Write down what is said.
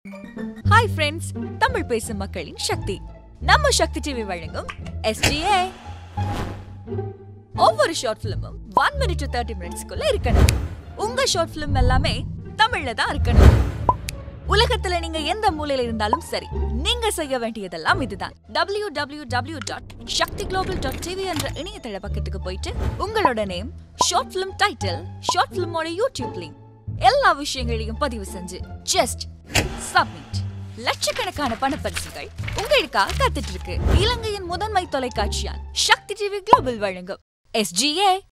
hi friends Tamil பேசும் மக்களின் சக்தி நம்ம சக்தி டிவி வழங்கும் எஸ்டிஏ ஒவ்வொரு ஷார்ட் ஃபிலிமும் ஒன் மினிட் டு தேர்ட்டி மினிட்ஸ்க்குள்ள இருக்கணும் உங்க ஷார்ட் ஃபிலிம் எல்லாமே தமிழ்ல தான் இருக்கணும் உலகத்துல நீங்க எந்த மூலையில இருந்தாலும் சரி நீங்க செய்ய வேண்டியதெல்லாம் இதுதான் W W W dot Shakthi global dot TV என்ற இணையதள பக்கத்துக்கு போயிட்டு உங்களோட name short film title short ஃபிலிமோட யூடியூப் லிங்க் எல்லா விஷயங்களையும் பதிவு செஞ்சு ஜஸ்ட் சப்மிட் லட்சக்கணக்கான பணப்பரிசுகள் உங்களுக்காக காத்துட்டு இருக்கு இலங்கையின் முதன்மை தொலைக்காட்சியால் சக்தி டிவி குளோபல் வழங்கும் எஸ்ஜிஏ